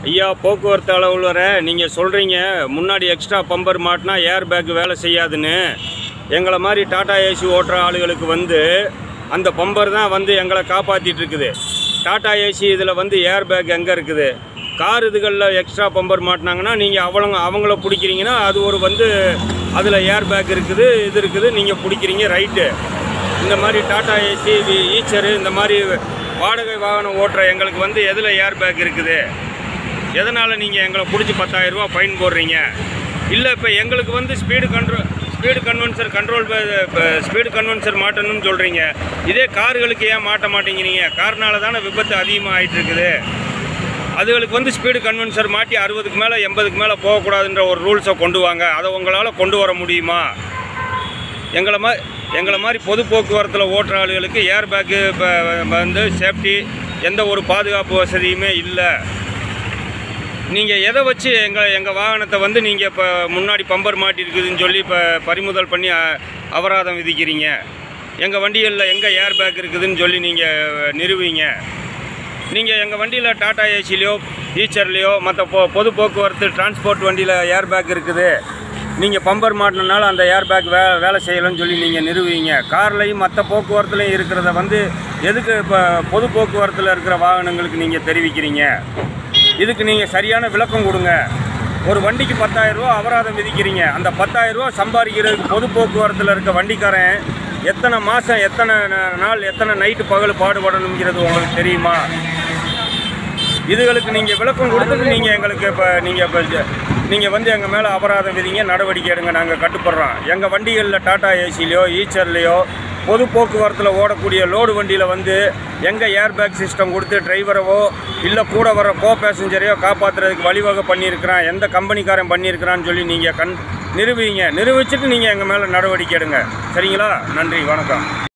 ஐயா போக்குவரத்து அலுவலரை நீங்கள் சொல்கிறீங்க முன்னாடி எக்ஸ்ட்ரா பம்பர் மாட்டினா ஏர் பேக் வேலை செய்யாதுன்னு எங்களை மாதிரி டாடா ஏசி ஓட்டுற ஆளுகளுக்கு வந்து அந்த பம்பர் தான் வந்து எங்களை காப்பாற்றிட்டு இருக்குது டாடா ஏசி இதில் வந்து ஏர் பேக் எங்கே இருக்குது கார் இதுகளில் எக்ஸ்ட்ரா பம்பர் மாட்டினாங்கன்னா நீங்கள் அவங்கள அவங்கள பிடிக்கிறீங்கன்னா அது ஒரு வந்து அதில் ஏர் பேக் இருக்குது இது இருக்குது நீங்கள் பிடிக்கிறீங்க ரைட்டு இந்த மாதிரி டாடா ஏசி ஈச்சரு இந்த மாதிரி வாடகை வாகனம் ஓட்டுற எங்களுக்கு வந்து எதில் ஏர் பேக் இருக்குது எதனால் நீங்கள் எங்களை பிடிச்சி பத்தாயிரரூபா ஃபைன் போடுறீங்க இல்லை இப்போ எங்களுக்கு வந்து speed control speed converter control speed converter மாட்டணும்னு சொல்கிறீங்க இதே கார்களுக்கு ஏன் மாட்ட மாட்டேங்கிறீங்க கார்னால தானே விபத்து அதிகமாக ஆயிட்டு இருக்குது அதுகளுக்கு வந்து ஸ்பீடு கன்வென்சர் மாட்டி அறுபதுக்கு மேலே எண்பதுக்கு மேலே போகக்கூடாதுன்ற ஒரு ரூல்ஸை கொண்டு வாங்க அதை உங்களால் கொண்டு வர முடியுமா எங்களை மாதிரி எங்களை மாதிரி பொது போக்குவரத்தில் ஓட்டுற ஆளுகளுக்கு ஏர் பேக்கு இப்போ வந்து சேஃப்டி எந்த ஒரு பாதுகாப்பு வசதியுமே இல்லை நீங்கள் எதை வச்சு எங்கள் எங்கள் வாகனத்தை வந்து நீங்கள் இப்போ முன்னாடி பம்பர் மாட்டிருக்குதுன்னு சொல்லி இப்போ பறிமுதல் பண்ணி அ- அபராதம் விதிக்கிறீங்க எங்கள் வண்டிகளில் எங்கே ஏர் பேக் இருக்குதுன்னு சொல்லி நீங்கள் நிறுவீங்க நீங்கள் எங்கள் வண்டியில் டாடா ஏசிலையோ ஈச்சர்லேயோ மற்ற பொ பொது போக்குவரத்து டிரான்ஸ்போர்ட் வண்டியில் ஏர் பேக் இருக்குது நீங்கள் பம்பர் மாட்டினால அந்த ஏர் பேக் வே வேலை செய்யலைன்னு சொல்லி நீங்கள் நிறுவீங்க கார்லையும் மற்ற போக்குவரத்துலையும் இருக்கிறத வந்து எதுக்கு இப்போ பொது போக்குவரத்தில் இருக்கிற வாகனங்களுக்கு நீங்கள் தெரிவிக்கிறீங்க இதுக்கு நீங்கள் சரியான விளக்கம் கொடுங்க ஒரு வண்டிக்கு 10000 ரூபா அபராதம் விதிக்கிறீங்க அந்த 10000 ரூபா சம்பாதிக்கிறதுக்கு பொது போக்குவரத்தில் இருக்க வண்டிக்காரன் எத்தனை மாதம் எத்தனை நா- நாள் எத்தனை நைட்டு பகல் பாடுபடணுங்கிறது உங்களுக்கு தெரியுமா இதுகளுக்கு நீங்கள் விளக்கம் கொடுத்துட்டு நீங்கள் எங்களுக்கு இப்போ நீங்கள் இப்போ நீங்கள் வந்து எங்கள் மேலே அபராதம் விதிங்க நடவடிக்கை எடுங்க நாங்கள் கட்டுப்படுறோம் எங்கள் வண்டிகளில் டாடா ஏசிலையோ ஈச்சர்லேயோ பொது போக்குவரத்தில் ஓடக்கூடிய லோடு வண்டியில் வந்து எங்கே ஏர் பேக் சிஸ்டம் கொடுத்து டிரைவரவோ இல்லை கூட வர கோ பேசஞ்சரையோ காப்பாற்றுறதுக்கு வழிவகை பண்ணியிருக்கிறான் எந்த கம்பெனிக்காரன் பண்ணியிருக்கிறான்னு சொல்லி நீங்கள் கண் நிரூபிங்க நிரூபிச்சுட்டு நீங்கள் எங்கள் மேலே நடவடிக்கை எடுங்க சரிங்களா நன்றி வணக்கம்